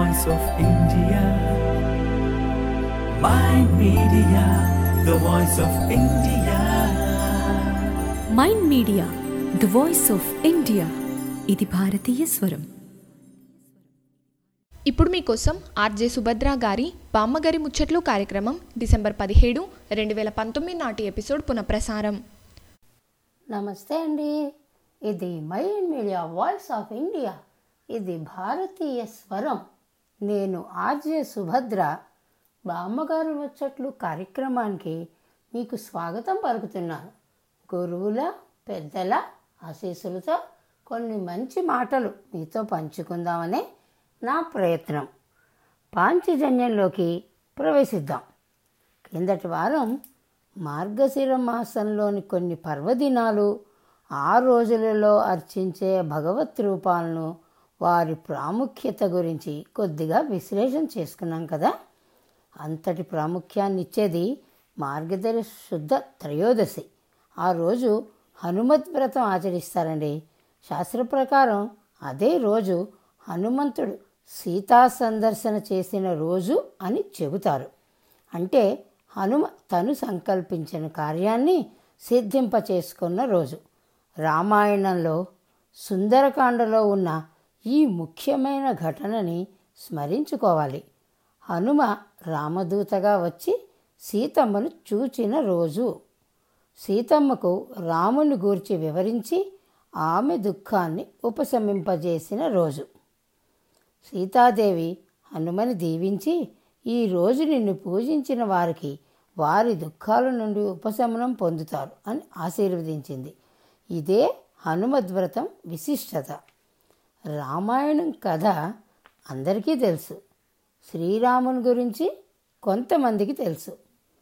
voice of India. Mind Media, the voice of India. Mind media the voice of India ఇది భారతీయ స్వరం ఇప్పుడు మీకోసం ఆర్జే సుభద్ర గారి బామ్మగారి ముచ్చట్లు కార్యక్రమం డిసెంబర్ పదిహేడు రెండు వేల పంతొమ్మిది నాటి ఎపిసోడ్ పునఃప్రసారం నమస్తే అండి ఇది mind media voice of India ఇది భారతీయ స్వరం నేను ఆర్జే సుభద్ర బామ్మగారు ముచ్చట్లు కార్యక్రమానికి మీకు స్వాగతం పలుకుతున్నాను గురువుల పెద్దల ఆశీస్సులతో కొన్ని మంచి మాటలు మీతో పంచుకుందామనే నా ప్రయత్నం పాంచజన్యంలోకి ప్రవేశిద్దాం కిందటి వారం మార్గశిర మాసంలోని కొన్ని పర్వదినాలు ఆ రోజులలో అర్చించే భగవత్ రూపాలను వారి ప్రాముఖ్యత గురించి కొద్దిగా విశ్లేషణ చేసుకున్నాం కదా అంతటి ప్రాముఖ్యాన్ని ఇచ్చేది మార్గదర్శ శుద్ధ త్రయోదశి ఆ రోజు హనుమత్ వ్రతం ఆచరిస్తారండి శాస్త్ర ప్రకారం అదే రోజు హనుమంతుడు సీతా సందర్శన చేసిన రోజు అని చెబుతారు అంటే హనుమ తను సంకల్పించిన కార్యాన్ని సిద్ధింపచేసుకున్న రోజు రామాయణంలో సుందరకాండలో ఉన్న ఈ ముఖ్యమైన ఘటనని స్మరించుకోవాలి హనుమ రామదూతగా వచ్చి సీతమ్మను చూచిన రోజు సీతమ్మకు రాముని గూర్చి వివరించి ఆమె దుఃఖాన్ని ఉపశమింపజేసిన రోజు సీతాదేవి హనుమని దీవించి ఈ రోజు నిన్ను పూజించిన వారికి వారి దుఃఖాల నుండి ఉపశమనం పొందుతారు అని ఆశీర్వదించింది ఇదే హనుమద్వ్రతం విశిష్టత రామాయణం కథ అందరికీ తెలుసు శ్రీరాముని గురించి కొంతమందికి తెలుసు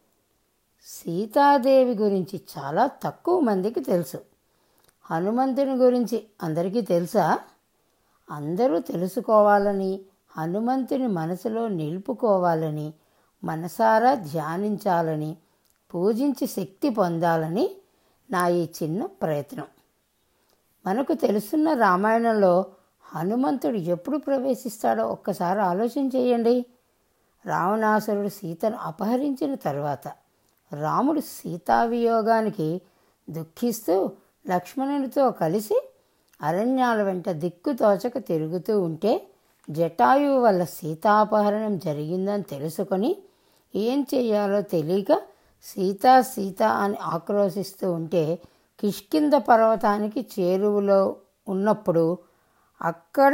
సీతాదేవి గురించి చాలా తక్కువ మందికి తెలుసు హనుమంతుని గురించి అందరికీ తెలుసా అందరూ తెలుసుకోవాలని హనుమంతుని మనసులో నిలుపుకోవాలని మనసారా ధ్యానించాలని పూజించి శక్తి పొందాలని నా ఈ చిన్న ప్రయత్నం మనకు తెలుసున్న రామాయణంలో హనుమంతుడు ఎప్పుడు ప్రవేశిస్తాడో ఒక్కసారి ఆలోచన చేయండి రావణాసురుడు సీతను అపహరించిన తర్వాత రాముడు సీతావియోగానికి దుఃఖిస్తూ లక్ష్మణునితో కలిసి అరణ్యాల వెంట దిక్కు తోచక తిరుగుతూ ఉంటే జటాయువు వల్ల సీతాపహరణం జరిగిందని తెలుసుకొని ఏం చేయాలో తెలియక సీతా సీత అని ఆక్రోశిస్తూ ఉంటే కిష్కింద పర్వతానికి చేరువలో ఉన్నప్పుడు అక్కడ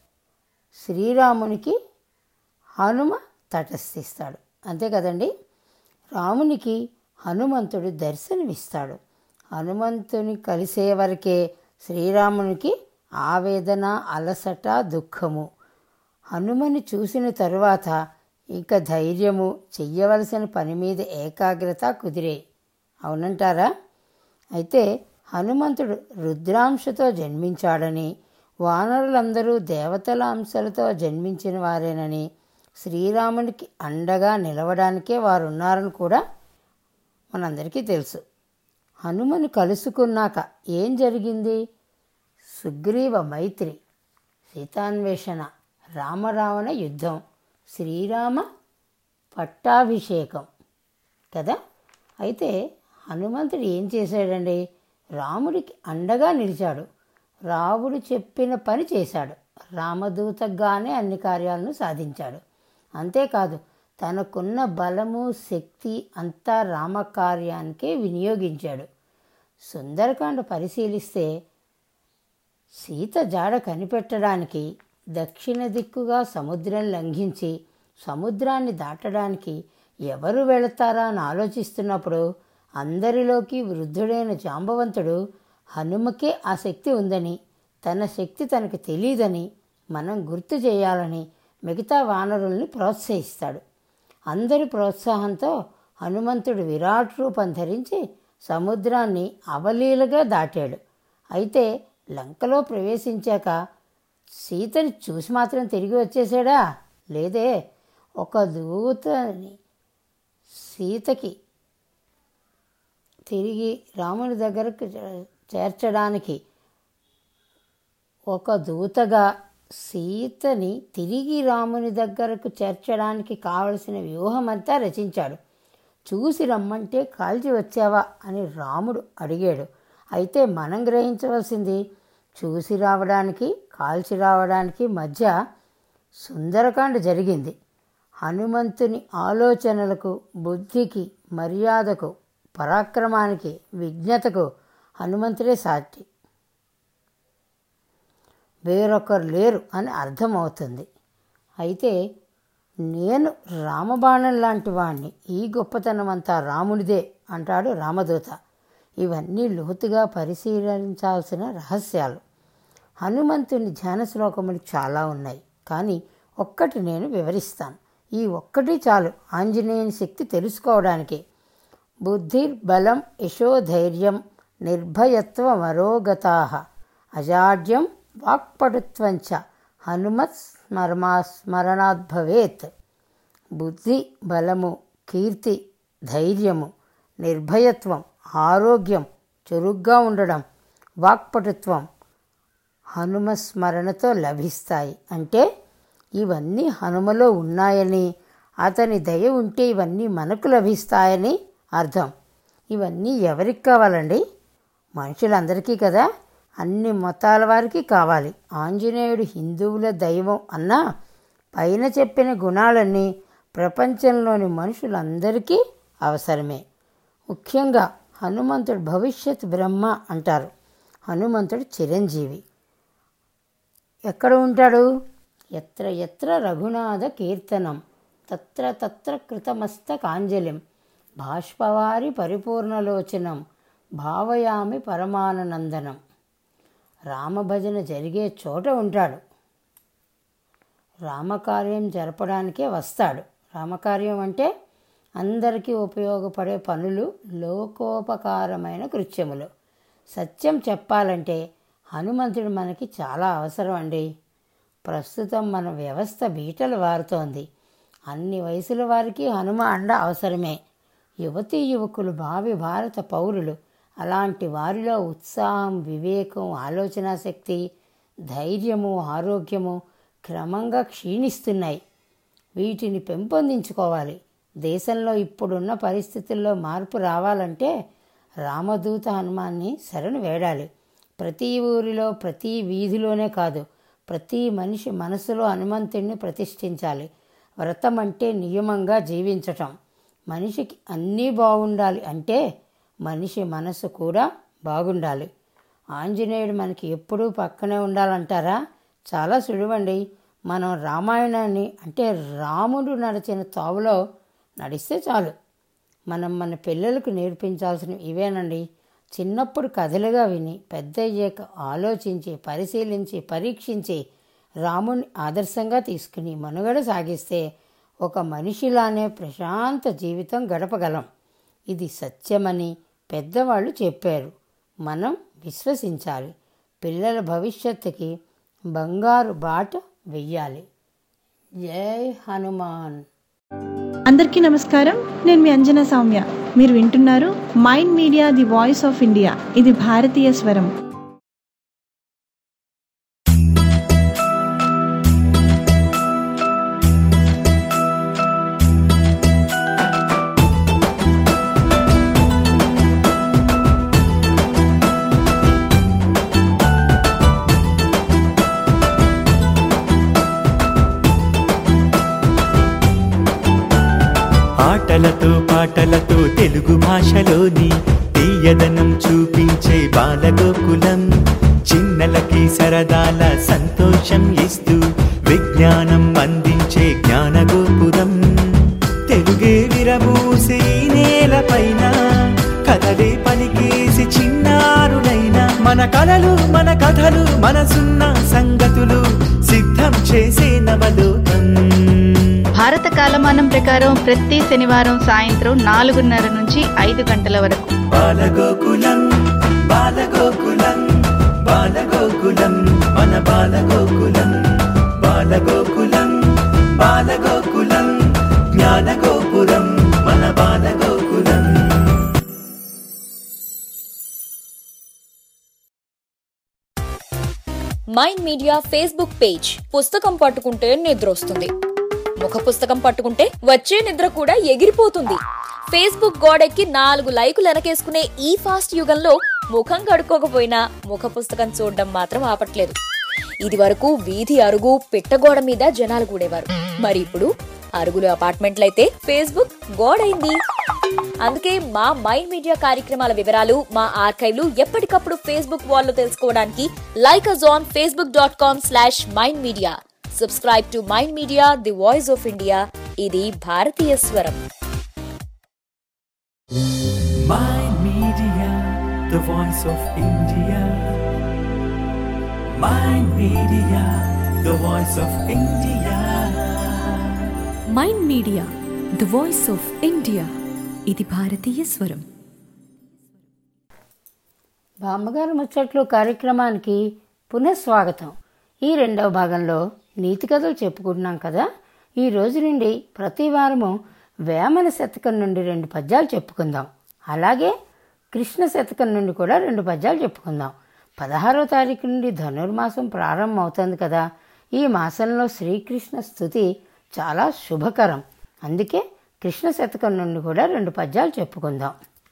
శ్రీరామునికి హనుమ తటస్థిస్తాడు అంతే కదండి రామునికి హనుమంతుడు దర్శనమిస్తాడు హనుమంతుని కలిసే వరకే శ్రీరామునికి ఆవేదన అలసట దుఃఖము హనుమని చూసిన తరువాత ఇక ధైర్యము చెయ్యవలసిన పని మీద ఏకాగ్రత కుదిరే అవునంటారా అయితే హనుమంతుడు రుద్రాంశతో జన్మించాడని వానరులందరూ దేవతల అంశాలతో జన్మించిన వారేనని శ్రీరామునికి అండగా నిలవడానికే వారు ఉన్నారని కూడా మనందరికీ తెలుసు హనుమను కలుసుకున్నాక ఏం జరిగింది సుగ్రీవ మైత్రి సీతాన్వేషణ రామరావణ యుద్ధం శ్రీరామ పట్టాభిషేకం కదా అయితే హనుమంతుడు ఏం చేశాడండి రాముడికి అండగా నిలిచాడు రాముడు చెప్పిన పని చేశాడు రామదూతగానే అన్ని కార్యాలను సాధించాడు అంతేకాదు తనకున్న బలము శక్తి అంతా రామకార్యానికే వినియోగించాడు సుందరకాండ పరిశీలిస్తే సీత జాడ కనిపెట్టడానికి దక్షిణ దిక్కుగా సముద్రం లంఘించి సముద్రాన్ని దాటడానికి ఎవరు వెళతారా అని ఆలోచిస్తున్నప్పుడు అందరిలోకి వృద్ధుడైన జాంబవంతుడు హనుమకే ఆ శక్తి ఉందని తన శక్తి తనకు తెలియదని మనం గుర్తు చేయాలని మిగతా వానరుల్ని ప్రోత్సహిస్తాడు అందరి ప్రోత్సాహంతో హనుమంతుడు విరాట్ రూపం ధరించి సముద్రాన్ని అవలీలగా దాటాడు అయితే లంకలో ప్రవేశించాక సీతని చూసి మాత్రం తిరిగి వచ్చేసాడా లేదే ఒక దూతని సీతకి తిరిగి రాముని దగ్గరకు చేర్చడానికి ఒక దూతగా సీతని తిరిగి రాముని దగ్గరకు చేర్చడానికి కావలసిన వ్యూహమంతా రచించాడు చూసి రమ్మంటే కాల్చి వచ్చావా అని రాముడు అడిగాడు అయితే మనం గ్రహించవలసింది చూసి రావడానికి కాల్చి రావడానికి మధ్య సుందరకాండ జరిగింది హనుమంతుని ఆలోచనలకు బుద్ధికి మర్యాదకు పరాక్రమానికి విజ్ఞతకు హనుమంతుడే సాటి వేరొకరు లేరు అని అర్థమవుతుంది అయితే నేను రామబాణం లాంటి వాణ్ణి ఈ గొప్పతనం అంతా రాముడిదే అంటాడు రామదూత ఇవన్నీ లోతుగా పరిశీలించాల్సిన రహస్యాలు హనుమంతుని ధ్యాన శ్లోకములు చాలా ఉన్నాయి కానీ ఒక్కటి నేను వివరిస్తాను ఈ ఒక్కటి చాలు ఆంజనేయుని శక్తి తెలుసుకోవడానికి బుద్ధిర్బలం యశోధైర్యం నిర్భయత్వం అరోగతా అజాడ్యం వాక్పటుత్వంచ హనుమత్ స్మరమా స్మరణాత్ భవేత్ బుద్ధి బలము కీర్తి ధైర్యము నిర్భయత్వం ఆరోగ్యం చురుగ్గా ఉండడం వాక్పటుత్వం హనుమ స్మరణతో లభిస్తాయి అంటే ఇవన్నీ హనుమలో ఉన్నాయని అతని దయ ఉంటే ఇవన్నీ మనకు లభిస్తాయని అర్థం ఇవన్నీ ఎవరికి కావాలండి మనుషులందరికీ కదా అన్ని మతాల వారికి కావాలి ఆంజనేయుడు హిందువుల దైవం అన్నా పైన చెప్పిన గుణాలన్నీ ప్రపంచంలోని మనుషులందరికీ అవసరమే ముఖ్యంగా హనుమంతుడు భవిష్యత్ బ్రహ్మ అంటారు హనుమంతుడు చిరంజీవి ఎక్కడ ఉంటాడు ఎత్ర ఎత్ర రఘునాథ కీర్తనం తత్ర తత్ర కృతమస్తకాంజలిం బాష్పవారి పరిపూర్ణలోచనం భావయామి పరమానందనం రామభజన జరిగే చోట ఉంటాడు రామకార్యం జరపడానికే వస్తాడు రామకార్యం అంటే అందరికీ ఉపయోగపడే పనులు లోకోపకారమైన కృత్యములు సత్యం చెప్పాలంటే హనుమంతుడు మనకి చాలా అవసరం అండి ప్రస్తుతం మన వ్యవస్థ బీటలు వారుతోంది అన్ని వయసుల వారికి హనుమ అండ అవసరమే యువతీ యువకులు భావి భారత పౌరులు అలాంటి వారిలో ఉత్సాహం వివేకం ఆలోచనా శక్తి ధైర్యము ఆరోగ్యము క్రమంగా క్షీణిస్తున్నాయి వీటిని పెంపొందించుకోవాలి దేశంలో ఇప్పుడున్న పరిస్థితుల్లో మార్పు రావాలంటే రామదూత హనుమాన్ని శరణు వేడాలి ప్రతి ఊరిలో ప్రతి వీధిలోనే కాదు ప్రతి మనిషి మనసులో హనుమంతుడిని ప్రతిష్ఠించాలి వ్రతం అంటే నియమంగా జీవించటం మనిషికి అన్నీ బాగుండాలి అంటే మనిషి మనసు కూడా బాగుండాలి ఆంజనేయుడు మనకి ఎప్పుడూ పక్కనే ఉండాలంటారా చాలా సులువండి మనం రామాయణాన్ని అంటే రాముడు నడిచిన తావులో నడిస్తే చాలు మనం మన పిల్లలకు నేర్పించాల్సిన ఇవేనండి చిన్నప్పుడు కథలుగా విని పెద్ద అయ్యాక ఆలోచించి పరిశీలించి పరీక్షించి రాముని ఆదర్శంగా తీసుకుని మనుగడ సాగిస్తే ఒక మనిషిలానే ప్రశాంత జీవితం గడపగలం ఇది సత్యమని పెద్దవాళ్ళు చెప్పారు మనం విశ్వసించాలి పిల్లల భవిష్యత్తుకి బంగారు బాట వెయ్యాలి జై హనుమాన్ అందరికీ నమస్కారం నేను మీ అంజనా సౌమ్య మీరు వింటున్నారు mind media the voice of India ఇది భారతీయ స్వరం ఆటలతో పాటలతో తెలుగు భాషలోని తీయదనం చూపించే బాలగోకులం చిన్నలకి సరదాల సంతోషం ఇస్తూ విజ్ఞానం అందించే జ్ఞానగోపురం తెలుగే విరబూసే ఈ నేలపైన కథలే పలికేసి చిన్నారులైన మన కలలు మన కథలు మనసున్న సంగతులు సిద్ధం చేసే నవలోకం భారత కాలమానం ప్రకారం ప్రతి శనివారం సాయంత్రం నాలుగున్నర నుంచి ఐదు గంటల వరకు బాలగోకులం బాలగోకులం బాలగోకులం మన బాలగోకులం బాలగోకులం బాలగోకులం జ్ఞానగోపురం మన Balagokulam mind media Facebook page పుస్తకం పట్టుకుంటే నిద్ర వస్తుంది ముఖ పుస్తకం పట్టుకుంటే వచ్చే నిద్ర కూడా ఎగిరిపోతుంది ఫేస్బుక్ గోడెక్కి నాలుగు లైకులు వెనకేసుకునే ఈ ఫాస్ట్ యుగంలో ముఖం కడుక్కోకపోయినా ముఖ పుస్తకం చూడడం మాత్రం ఆపట్లేదు ఇది వరకు వీధి అరుగు పిట్టగోడ మీద జనాలు కూడేవారు మరి ఇప్పుడు అరుగులు అపార్ట్మెంట్లయితే ఫేస్బుక్ గోడైంది అందుకే మా మైండ్ మీడియా కార్యక్రమాల వివరాలు మా ఆర్కైవ్లు ఎప్పటికప్పుడు ఫేస్బుక్ వాల్లో తెలుసుకోవడానికి like us on Facebook dot com slash mind media subscribe to mind media the voice of India ఇది భారతీయ స్వరం Mind Media, the voice of India. Mind Media, the voice of India. Mind media the voice of India ఇది భారతీయ స్వరం బామ్మగారు ముచ్చట్లు కార్యక్రమానికి పునఃస్వాగతం ఈ రెండవ భాగంలో నీతి కథలు చెప్పుకుంటున్నాం కదా ఈ రోజు నుండి ప్రతి వారము వేమన శతకం నుండి రెండు పద్యాలు చెప్పుకుందాం అలాగే కృష్ణ శతకం నుండి కూడా రెండు పద్యాలు చెప్పుకుందాం పదహారో తారీఖు నుండి ధనుర్మాసం ప్రారంభం అవుతుంది కదా ఈ మాసంలో శ్రీకృష్ణ స్థుతి చాలా శుభకరం అందుకే కృష్ణ శతకం నుండి కూడా రెండు పద్యాలు చెప్పుకుందాం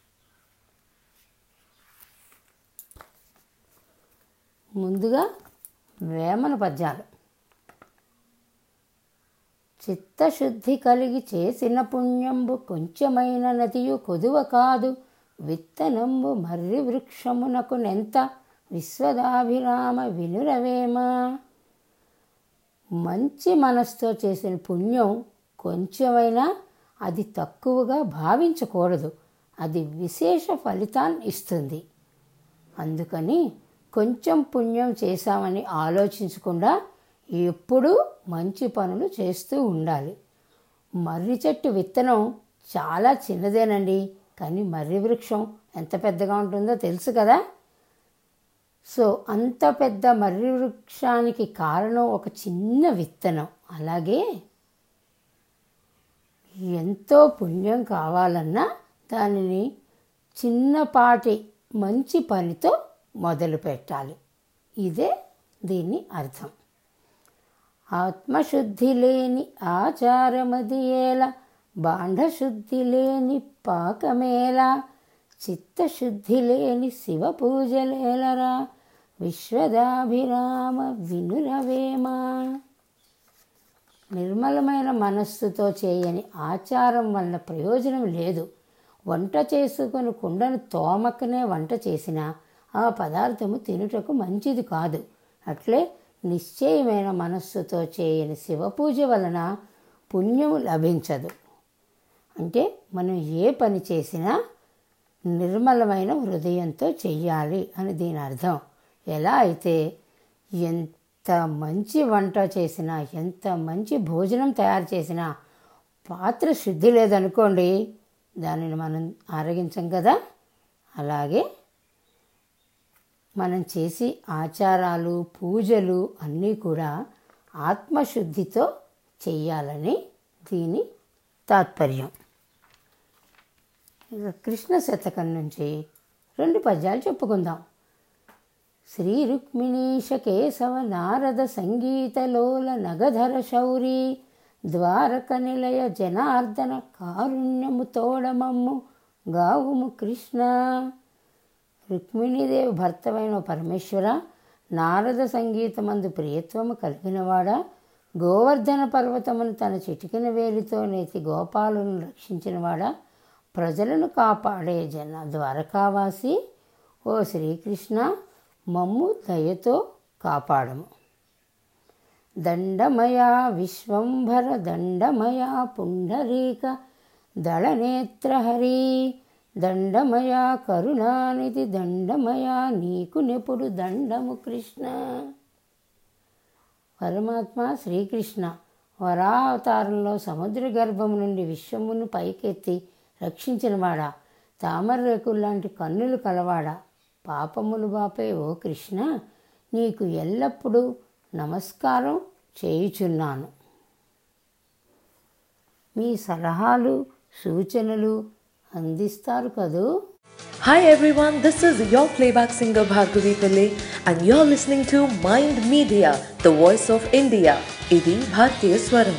ముందుగా వేమన పద్యాలు చిత్తశుద్ధి కలిగి చేసిన పుణ్యంబు కొంచెమైన నదియు కొదువ కాదు విత్తనంబు మర్రి వృక్షమునకు నెంత విశ్వదాభిరామ వినురవేమ మంచి మనసుతో చేసిన పుణ్యం కొంచెమైనా అది తక్కువగా భావించకూడదు అది విశేష ఫలితాన్ని ఇస్తుంది అందుకని కొంచెం పుణ్యం చేశామని ఆలోచించకుండా ఎప్పుడూ మంచి పనులు చేస్తూ ఉండాలి మర్రి చెట్టు విత్తనం చాలా చిన్నదేనండి కానీ మర్రి వృక్షం ఎంత పెద్దగా ఉంటుందో తెలుసు కదా సో అంత పెద్ద మర్రి వృక్షానికి కారణం ఒక చిన్న విత్తనం అలాగే ఎంతో పుణ్యం కావాలన్నా దానిని చిన్నపాటి మంచి పనితో మొదలు పెట్టాలి ఇదే దీని అర్థం ఆత్మశుద్ధి లేని ఆచారమది ఏల బాండశుద్ధి లేని పాకమేలా చిత్తశుద్ధి లేని శివ పూజలేలరా విశ్వదాభిరామ వినురవేమా నిర్మలమైన మనస్సుతో చేయని ఆచారం వల్ల ప్రయోజనం లేదు వంట చేసుకొని కుండను తోమకనే వంట చేసినా ఆ పదార్థము తినుటకు మంచిది కాదు అట్లే నిశ్చయమైన మనస్సుతో చేయని శివపూజ వలన పుణ్యము లభించదు అంటే మనం ఏ పని చేసినా నిర్మలమైన హృదయంతో చెయ్యాలి అని దీని అర్థం ఎలా అయితే ఎంత మంచి వంట చేసినా ఎంత మంచి భోజనం తయారు చేసినా పాత్ర శుద్ధి లేదనుకోండి దానిని మనం ఆరగించం కదా అలాగే మనం చేసి ఆచారాలు పూజలు అన్నీ కూడా ఆత్మశుద్ధితో చెయ్యాలని దీని తాత్పర్యం ఇక కృష్ణ శతకం నుంచి రెండు పద్యాలు చెప్పుకుందాం శ్రీ రుక్మిణీశ కేశవ నారద సంగీతలోల నగధర శౌరి ద్వారక నిలయ జనార్దన కారుణ్యము తోడమమ్ము గావుము కృష్ణ రుక్మిణీదేవి భర్తమైన పరమేశ్వర నారద సంగీతమందు ప్రియత్వము కలిగినవాడా గోవర్ధన పర్వతమును తన చిటికిన వేలితో నేతి గోపాలను రక్షించినవాడా ప్రజలను కాపాడే జన ద్వారకావాసి ఓ శ్రీకృష్ణ మమ్ము దయతో కాపాడము దండమయా విశ్వంభర దండమయా పుండరీక దళనేత్రహరి దండమయా కరుణానిధి దండమయా నీకు నెప్పుడు దండము కృష్ణ పరమాత్మ శ్రీకృష్ణ వరావతారంలో సముద్ర గర్భం నుండి విశ్వమును పైకెత్తి రక్షించినవాడా తామర రేకులు లాంటి కన్నులు కలవాడా పాపములు బాపే ఓ కృష్ణ నీకు ఎల్లప్పుడూ నమస్కారం చేయుచున్నాను మీ సలహాలు సూచనలు అందిస్తారు కదూ Hi everyone, this is your playback singer Bhargavi Pillai and you're listening to Mind Media, the voice of India. ఇది భారతీయ స్వరం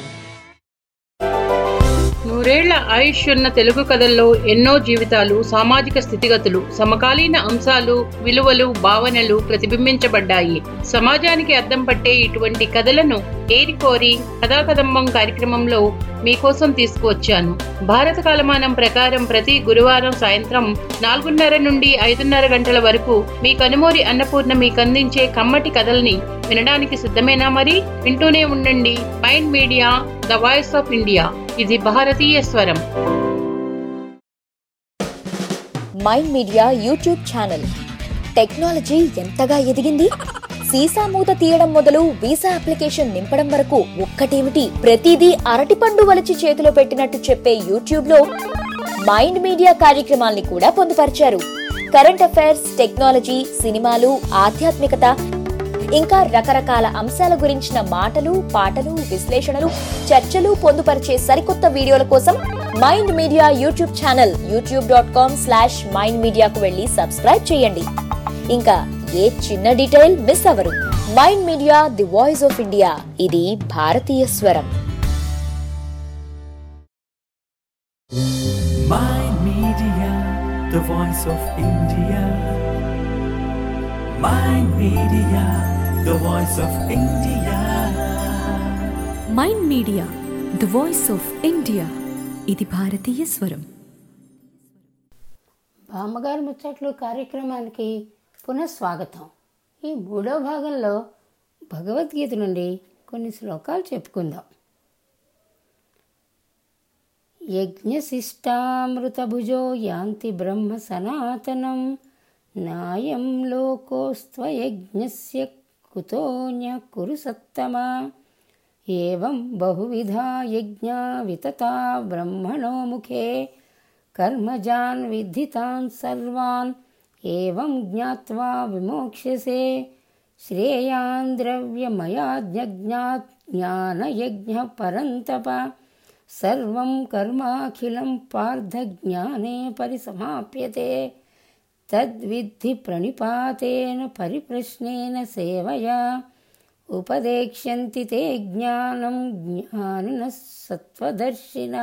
నూరేళ్ల ఆయుష్ ఉన్న తెలుగు కథల్లో ఎన్నో జీవితాలు సామాజిక స్థితిగతులు సమకాలీన అంశాలు విలువలు భావనలు ప్రతిబింబించబడ్డాయి సమాజానికి అద్దం పట్టే ఇటువంటి కథలను ఏరికోరి కథాకదంబం కార్యక్రమంలో మీకోసం తీసుకువచ్చాను భారత కాలమానం ప్రకారం ప్రతి గురువారం సాయంత్రం నాలుగున్నర నుండి ఐదున్నర గంటల వరకు మీ కనుమూరి అన్నపూర్ణ మీకు అందించే కమ్మటి కథల్ని వినడానికి సిద్ధమేనా మరి వింటూనే ఉండండి mind media the voice of India ఇది భారతీయ స్వరం mind media YouTube channel technology ఎంతగా ఎదిగింది సీసా మూత తీయడం మొదలు వీసా అప్లికేషన్ నింపడం వరకు ఒక్కటేమిటి ప్రతిదీ అరటిపండు వలిచి చేతిలో పెట్టినట్టు చెప్పే యూట్యూబ్ లో మైండ్ మీడియా కార్యక్రమాల్ని కూడా పొందుపరిచారు కరెంట్ అఫైర్స్ టెక్నాలజీ సినిమాలు ఆధ్యాత్మికత ఇంకా రకరకాల అంశాల గురించిన మాటలు పాటలు విశ్లేషణలు చర్చలు పొందుపరిచే సరికొత్త వీడియోల కోసం mind media YouTube channel YouTube dot com slash mind మీడియాకు వెళ్ళి సబ్స్క్రైబ్ చేయండి ఇంకా ఏ చిన్న డీటెయిల్ మిస్ అవ్వరు mind media the voice of India ఇది భారతీయ స్వరం Mind Media, the voice of India. Mind Media, the voice of India. Mind media the voice of India ఇది భారతీయ స్వరం బామ్మగారు ముచ్చట్లు కార్యక్రమానికి పునఃస్వాగతం ఈ మూడో భాగంలో భగవద్గీత నుండి కొన్ని శ్లోకాలు చెప్పుకుందాం యజ్ఞశిష్టామృతభుజో యాంతి బ్రహ్మ సనాతనం నాయం లోకోస్త్వయజ్ఞస్య కుతోన్య కురు సత్తమా ఏవం బహువిధా యజ్ఞా వితతా బ్రహ్మణో ముఖే కర్మజాన్ విద్ధితాన్ సర్వాన్ ఏవం జ్ఞాత్వా విమోక్ష్యసే శ్రేయాన్ ద్రవ్యమయాజ్ఞాత్ జ్ఞానయజ్ఞ పరంతప సర్వం కర్మాఖిలం పార్థ జ్ఞానే పరిసమాప్యతే తద్విద్ధి ప్రణిపాతేన పరిప్రశ్నేన సేవయా ఉపదేక్ష్యంతి తే జ్ఞానం జ్ఞానిన సత్వదర్శిన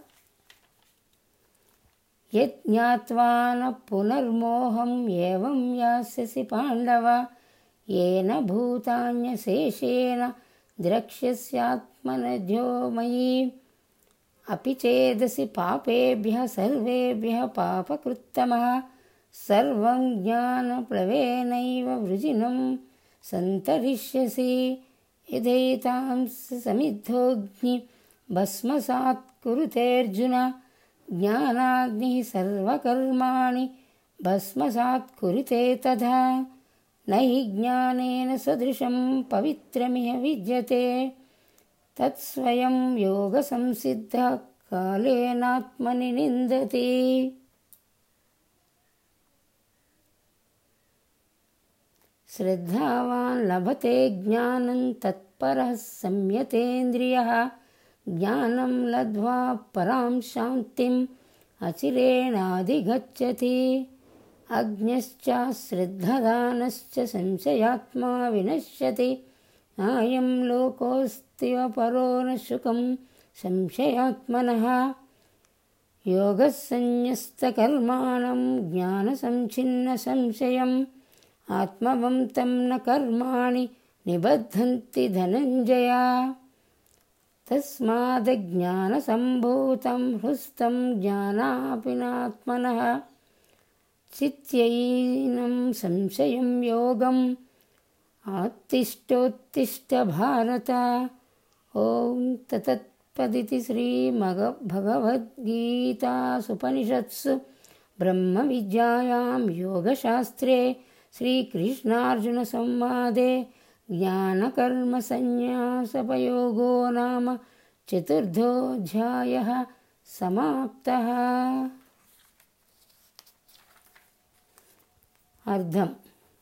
యజ్ఞాత్వా న పునర్మోహం ఏవం యాస్యసి పాండవ ఏన భూతాన్యశేషేణ ద్రక్ష్యస్యాత్మనధ్యో మయి अपि चेदसि पापेभ्यः सर्वेभ्यः पापकृत्तमः सर्वं ज्ञानप्लवेनैव वृजिनं सन्तरिष्यसि यथैतां समिद्धोऽग्नि भस्मसात् कुरुतेऽर्जुन ज्ञानाग्निः सर्वकर्माणि भस्मसात् कुरुते तथा न हि ज्ञानेन सदृशं पवित्रमिह विद्यते तत्स्वयं योगसंसिद्धः कालेनात्मनि निन्दति श्रद्धावान् लभते ज्ञानं तत्परः संयतेन्द्रियः ज्ञानं लब्ध्वा परां शान्तिम् अचिरेणाधिगच्छति अज्ञश्च श्रद्धदानश्च संशयात्मा विनश्यति नायं लोकोऽस्त्यपरो न शुकं संशयात्मनः योगसंन्यस्तकर्माणं ज्ञानसंच्छिन्नसंशयम् आत्मवन्तं न कर्माणि निबद्धन्ति धनञ्जया तस्मादज्ञानसम्भूतं हृस्तं ज्ञानापिनात्मनः चित्यैनं संशयं योगम् आत्तिष्ठोत्तिष्ठ भारत ॐ ततत्पदिति श्रीमग भगवद्गीतासुपनिषत्सु ब्रह्मविद्यायां योगशास्त्रे श्रीकृष्णार्जुनसंवादे ज्ञानकर्मसन्न्यासपयोगो नाम चतुर्थोऽध्यायः समाप्तः అర్థం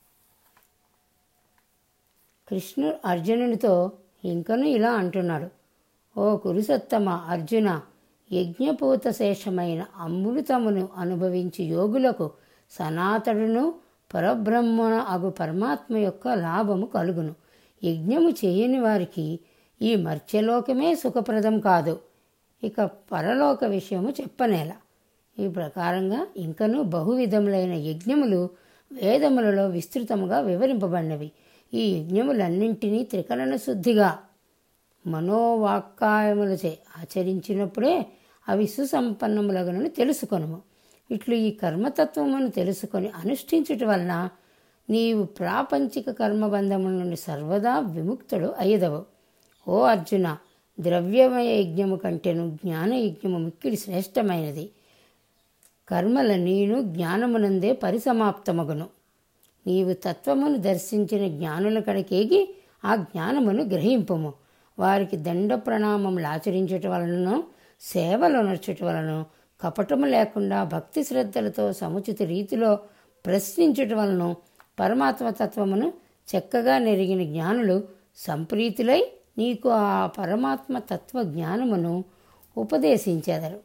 కృష్ణుడు అర్జునునితో ఇంకను ఇలా అంటున్నాడు ఓ కురుసత్తమ అర్జున యజ్ఞపూత శేషమైన అమృతమును అనుభవించి యోగులకు సనాతనుడును పరబ్రహ్మణ అగు పరమాత్మ యొక్క లాభము కలుగును యజ్ఞము చేయని వారికి ఈ మర్త్యలోకమే సుఖప్రదం కాదు ఇక పరలోక విషయము చెప్పనేల ఈ ప్రకారంగా ఇంకనూ బహువిధములైన యజ్ఞములు వేదములలో విస్తృతముగా వివరింపబడినవి ఈ యజ్ఞములన్నింటినీ త్రికరణ శుద్ధిగా మనోవాక్కాయములచే ఆచరించినప్పుడే అవి సుసంపన్నములగునని తెలుసుకొనుము ఇట్లు ఈ కర్మతత్వమును తెలుసుకొని అనుష్ఠించుట వలన నీవు ప్రాపంచిక కర్మబంధముల నుండి సర్వదా విముక్తుడు అయ్యదవు ఓ అర్జున ద్రవ్యమయ యజ్ఞము కంటేను జ్ఞాన యజ్ఞము మిక్కిడి శ్రేష్టమైనది కర్మల నీను జ్ఞానమునందే పరిసమాప్తమగును నీవు తత్వమును దర్శించిన జ్ఞానుల కడకేగి ఆ జ్ఞానమును గ్రహింపము వారికి దండ ప్రణామములు ఆచరించుట వలనను సేవలు నడుచుట వలన కపటము లేకుండా భక్తి శ్రద్ధలతో సముచిత రీతిలో ప్రశ్నించుట వలన పరమాత్మ తత్వమును చక్కగా నెరిగిన జ్ఞానులు సంప్రీతులై నీకు ఆ పరమాత్మ తత్వ జ్ఞానమును ఉపదేశించెదరు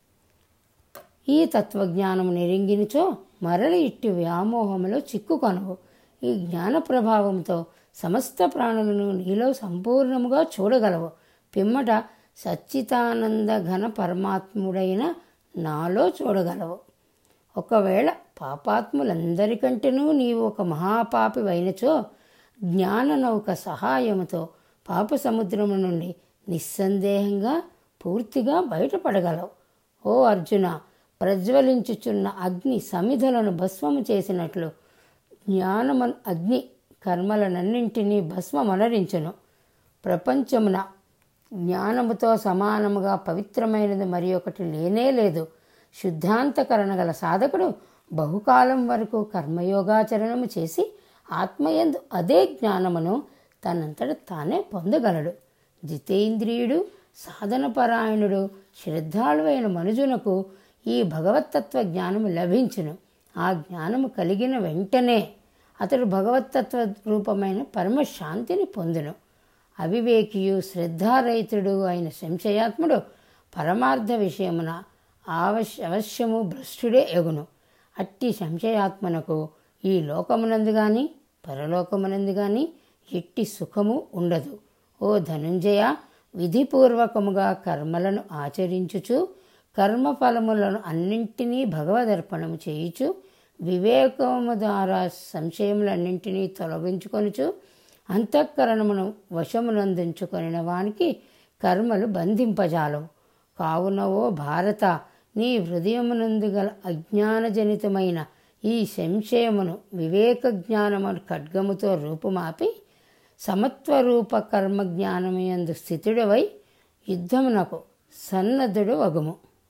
ఈ తత్వజ్ఞానము నెరింగినచో మరలి ఇట్టి వ్యామోహములో చిక్కుకొనవు ఈ జ్ఞాన ప్రభావంతో సమస్త ప్రాణులను నీలో సంపూర్ణముగా చూడగలవు పిమ్మట సచ్చితానంద ఘన పరమాత్ముడైన నాలో చూడగలవు ఒకవేళ పాపాత్ములందరికంటేనూ నీవు ఒక మహాపాపి అయినచో జ్ఞాన నౌక సహాయముతో పాప సముద్రము నుండి నిస్సందేహంగా పూర్తిగా బయటపడగలవు ఓ అర్జున ప్రజ్వలించుచున్న అగ్ని సమిధలను భస్మము చేసినట్లు జ్ఞానమన్ అగ్ని కర్మలనన్నింటినీ భస్మమనరించును ప్రపంచమున జ్ఞానముతో సమానముగా పవిత్రమైనది మరి ఒకటి లేనే లేదు శుద్ధాంతకరణ గల సాధకుడు బహుకాలం వరకు కర్మయోగాచరణము చేసి ఆత్మయందు అదే జ్ఞానమును తనంతట తానే పొందగలడు జితేంద్రియుడు సాధనపరాయణుడు శ్రద్ధాళువైన మనుజునకు ఈ భగవత్తత్వ జ్ఞానము లభించును ఆ జ్ఞానము కలిగిన వెంటనే అతడు భగవత్తత్వ రూపమైన పరమశాంతిని పొందును అవివేకియు శ్రద్ధారహితుడు అయిన సంశయాత్ముడు పరమార్థ విషయమున ఆవశ్య అవశ్యము భ్రష్టుడే ఎగును అట్టి సంశయాత్మనకు ఈ లోకమునందు గాని పరలోకమునందు గాని ఎట్టి సుఖము ఉండదు ఓ ధనుంజయ విధిపూర్వకముగా కర్మలను ఆచరించుచు కర్మఫలములను అన్నింటినీ భగవదర్పణము చేయుచు వివేకము ద్వారా సంశయములన్నింటినీ తొలగించుకొనుచు అంతఃకరణమును వశమునందించుకొనిన వానికి కర్మలు బంధింపజాలవు కావున ఓ భారత నీ హృదయమునందు గల అజ్ఞానజనితమైన ఈ సంశయమును వివేక జ్ఞానమును ఖడ్గముతో రూపుమాపి సమత్వరూప కర్మ జ్ఞానమయందు స్థితుడవై యుద్ధమునకు సన్నద్ధుడు వగుము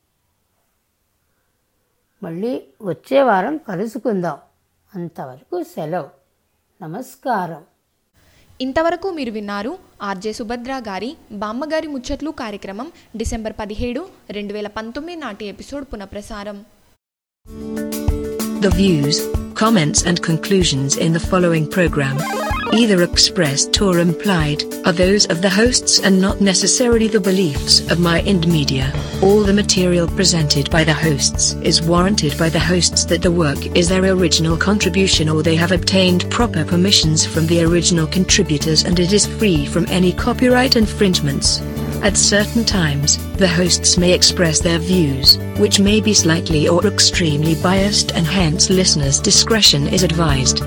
మళ్ళీ వచ్చే వారం కలుసుకుందాం అంతవరకు సెలవు నమస్కారం ఇంతవరకు మీరు విన్నారు ఆర్జే సుభద్ర గారి బామ్మగారి ముచ్చట్లు కార్యక్రమం డిసెంబర్ పదిహేడు రెండు వేల పంతొమ్మిది నాటి ఎపిసోడ్ పునఃప్రసారం The views, comments, and conclusions in the following program, either expressed or implied, are those of the hosts and not necessarily the beliefs of My Ind Media. All the material presented by the hosts is warranted by the hosts that the work is their original contribution or they have obtained proper permissions from the original contributors and it is free from any copyright infringements. At certain times, the hosts may express their views, which may be slightly or extremely biased, and hence listeners' discretion is advised.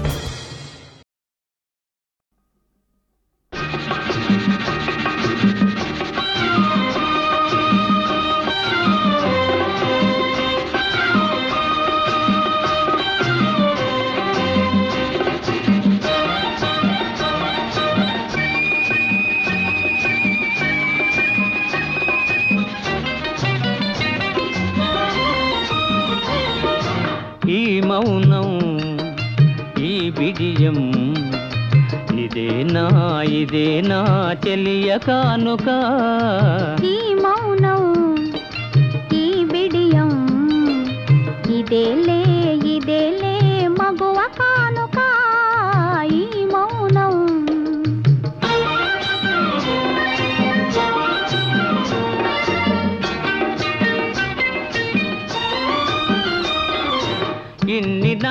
ఈ మౌనం ఈ బిడియం ఇదేనా ఇదేనా చెలియ కానుక ఈ మౌనం ఈ బిడియం ఇదేలే ఇదేలే మగువ కానుక ఈ మౌనం ఇన్ని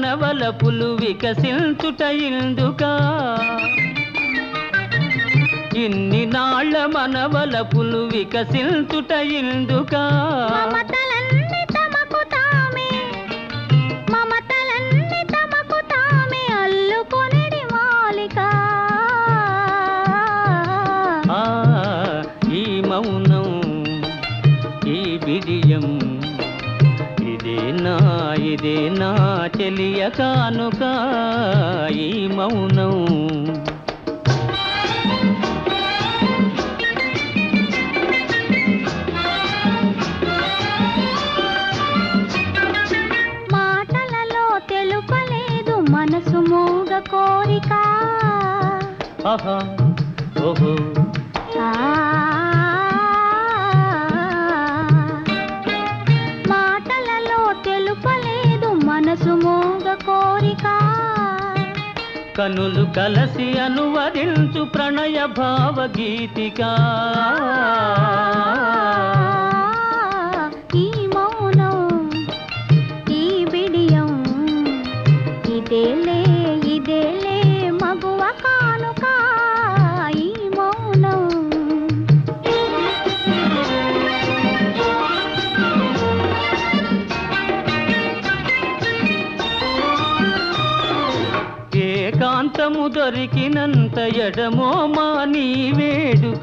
మనవలపులు వికసించుట ఇందుకా ఇన్ని నాళ్ళ మనవలపులు వికసించుట ఇందుకా మమతలన్నీ తమకు తామే మమతలన్నీ తమకు తామే అల్లుకొనిడి మాలిక ఆ ఈ మౌనం ఈ బిడియం ఇదే నా ఇదే నా చెలియ కానుక ఈ మౌనం మాటలలో తెలుపలేదు మనసు మూగ కోరిక ఆహా ఓహో ఆ మాటలలో తెలుపలేదు మనసు మూగ కోరిక కనులు కలసి అనువదించు ప్రణయ భావగీతిక ఈ మౌనం ఈ బిడియం ఇదేలే ఇదేలే మగువ కానుక ఈ మౌనం ఏకాంతము దొరికినంత ఎడమో మా నీ వేడుక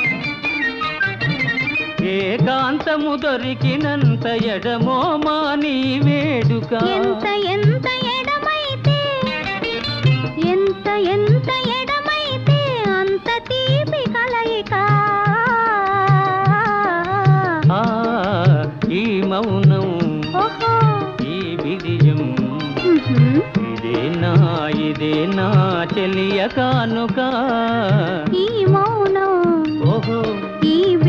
ఏకాంతము దొరికినంత ఎడమో మా నీ వేడుక ఎంత ఎంత ఎడమైతే ఎంత ఎంత ఎడమైతే అంత తీపి కలయిక ఆ, ఈ మౌనం ఓహో ఈ విజయం ఉహుం. ఇదే నా ఇదే నా చెలియ కానుక ఈ మౌనం ఓహో ఈ